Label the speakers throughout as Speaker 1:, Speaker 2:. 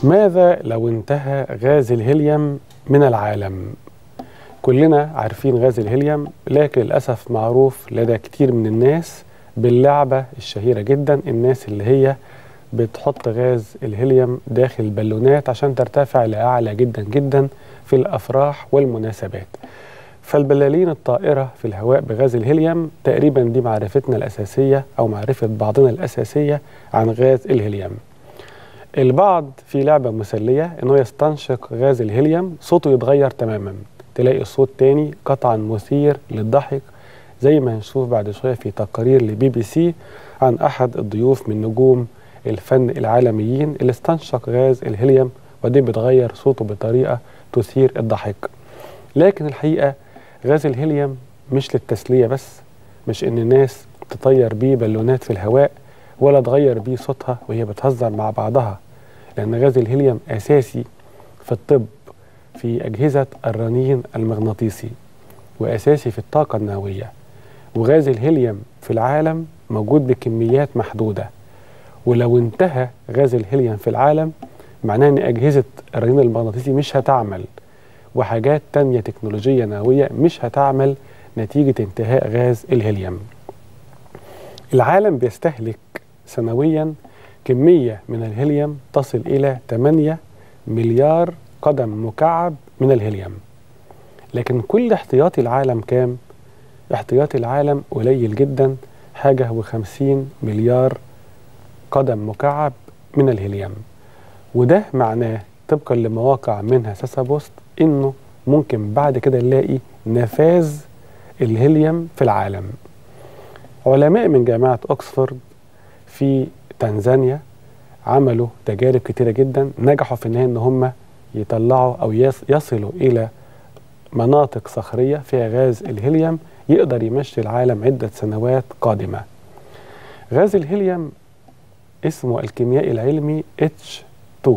Speaker 1: ماذا لو انتهى غاز الهيليوم من العالم؟ كلنا عارفين غاز الهيليوم لكن للأسف معروف لدى كتير من الناس باللعبة الشهيرة جدا الناس اللي هي بتحط غاز الهيليوم داخل البالونات عشان ترتفع لأعلى جدا جدا في الأفراح والمناسبات فالبلالين الطائرة في الهواء بغاز الهيليوم تقريبا دي معرفتنا الأساسية أو معرفة بعضنا الأساسية عن غاز الهيليوم البعض في لعبة مسلية انه يستنشق غاز الهيليوم صوته يتغير تماما تلاقي الصوت تاني قطعا مثير للضحك زي ما هنشوف بعد شوية في تقارير لبي بي سي عن أحد الضيوف من نجوم الفن العالميين اللي استنشق غاز الهيليوم وبعدين بتغير صوته بطريقة تثير الضحك لكن الحقيقة غاز الهيليوم مش للتسلية بس مش إن الناس تطير بيه بالونات في الهواء ولا تغير بيه صوتها وهي بتهزر مع بعضها لأن غاز الهيليوم أساسي في الطب في أجهزة الرنين المغناطيسي وأساسي في الطاقة النووية وغاز الهيليوم في العالم موجود بكميات محدودة ولو انتهى غاز الهيليوم في العالم معناه ان أجهزة الرنين المغناطيسي مش هتعمل وحاجات تانية تكنولوجية نووية مش هتعمل نتيجة انتهاء غاز الهيليوم العالم بيستهلك سنويا كمية من الهيليوم تصل إلى 8 مليار قدم مكعب من الهيليوم لكن كل احتياطي العالم كام؟ احتياطي العالم قليل جدا حاجة وخمسين مليار قدم مكعب من الهيليوم وده معناه طبقا لمواقع منها ساسا بوست انه ممكن بعد كده نلاقي نفاذ الهيليوم في العالم علماء من جامعة أكسفورد في تنزانيا عملوا تجارب كتيرة جدا نجحوا في النهاية ان هم يطلعوا او يصلوا الى مناطق صخرية فيها غاز الهيليوم يقدر يمشي العالم عدة سنوات قادمة غاز الهيليوم اسمه الكيميائي العلمي H2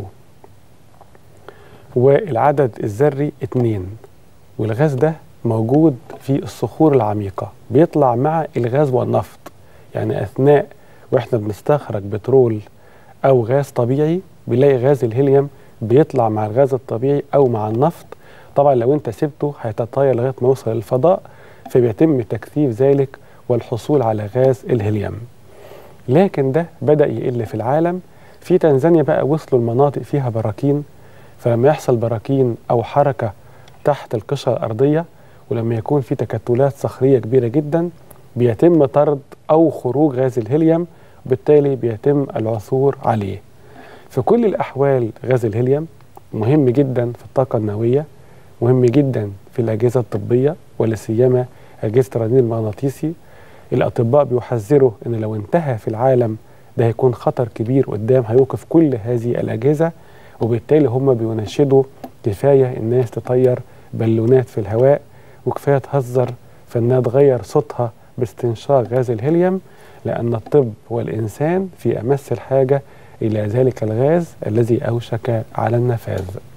Speaker 1: والعدد الذري 2 والغاز ده موجود في الصخور العميقة بيطلع مع الغاز والنفط يعني أثناء وإحنا بنستخرج بترول أو غاز طبيعي بنلاقي غاز الهيليوم بيطلع مع الغاز الطبيعي أو مع النفط طبعا لو أنت سبته هيتطاير لغاية ما يوصل للفضاء فبيتم تكثيف ذلك والحصول على غاز الهيليوم لكن ده بدأ يقل في العالم في تنزانيا بقى وصلوا المناطق فيها براكين فلما يحصل براكين أو حركة تحت القشرة الأرضية ولما يكون في تكتلات صخرية كبيرة جدا بيتم طرد أو خروج غاز الهيليوم وبالتالي بيتم العثور عليه في كل الأحوال غاز الهيليوم مهم جدا في الطاقة النووية مهم جدا في الأجهزة الطبية ولا سيما أجهزة الرنين المغناطيسي الأطباء بيحذروا أن لو انتهى في العالم ده هيكون خطر كبير قدام هيوقف كل هذه الأجهزة وبالتالي هم بيناشدوا كفاية الناس تطير بالونات في الهواء وكفاية تهزر في أنها تغير صوتها باستنشاق غاز الهيليوم لأن الطب والإنسان في أمس الحاجة إلى ذلك الغاز الذي أوشك على النفاذ